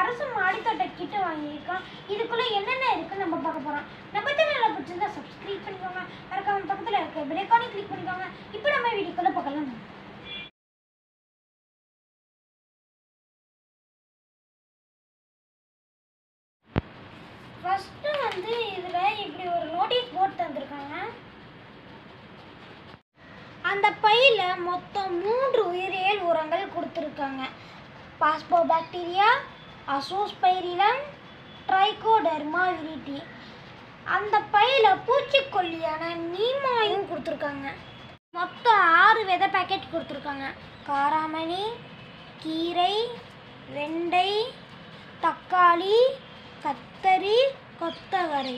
அரசு மாடித்தோட்ட கிட்ட வாங்கியிருக்கோம் இதுக்குள்ள என்னென்ன இருக்குன்னு நம்ம பார்க்க போறோம் நம்ம சேனல்ல பிடிச்சிருந்தா சப்ஸ்கிரைப் பண்ணிக்கோங்க மறக்காம பக்கத்துல இருக்க பெல் கிளிக் பண்ணிக்கோங்க இப்போ நம்ம வீடியோக்குள்ள பார்க்கலாம் ஃபர்ஸ்ட் வந்து இதுல இப்படி ஒரு நோட்டீஸ் போர்டு தந்திருக்காங்க அந்த பையில மொத்தம் மூன்று உயிரியல் உரங்கள் கொடுத்துருக்காங்க phosphobacteria Azospirillum Trichoderma viride அந்த பையில பூச்சிக்கொல்லியான நீமாயும் கொடுத்துருக்காங்க மொத்தம் ஆறு விதை பாக்கெட் கொடுத்துருக்காங்க காராமணி கீரை வெண்டை தக்காளி கத்தரி கொத்தவரை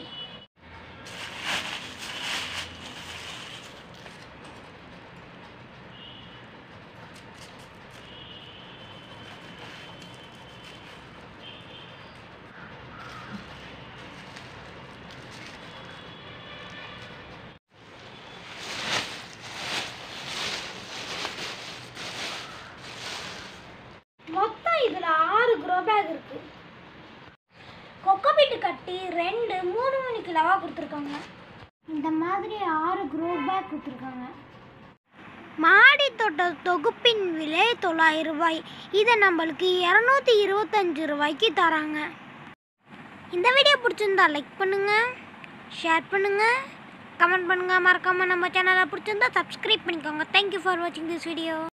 மொத்தம் இதில் ஆறு க்ரோ பேக் இருக்கு கொக்கோபீட்டு கட்டி ரெண்டு மூணு மணி கிலோவாக கொடுத்துருக்காங்க இந்த மாதிரி ஆறு க்ரோ பேக் கொடுத்துருக்காங்க மாடி தோட்ட தொகுப்பின் விலை தொள்ளாயிரம் ரூபாய் இதை நம்மளுக்கு இரநூத்தி இருபத்தஞ்சு ரூபாய்க்கு தராங்க இந்த வீடியோ பிடிச்சிருந்தா லைக் பண்ணுங்க ஷேர் பண்ணுங்க கமெண்ட் பண்ணுங்க மறக்காம நம்ம சேனலை பிடிச்சிருந்தா சப்ஸ்கிரைப் பண்ணிக்கோங்க தேங்க்யூ ஃபார் வாட்சிங் திஸ் வீடியோ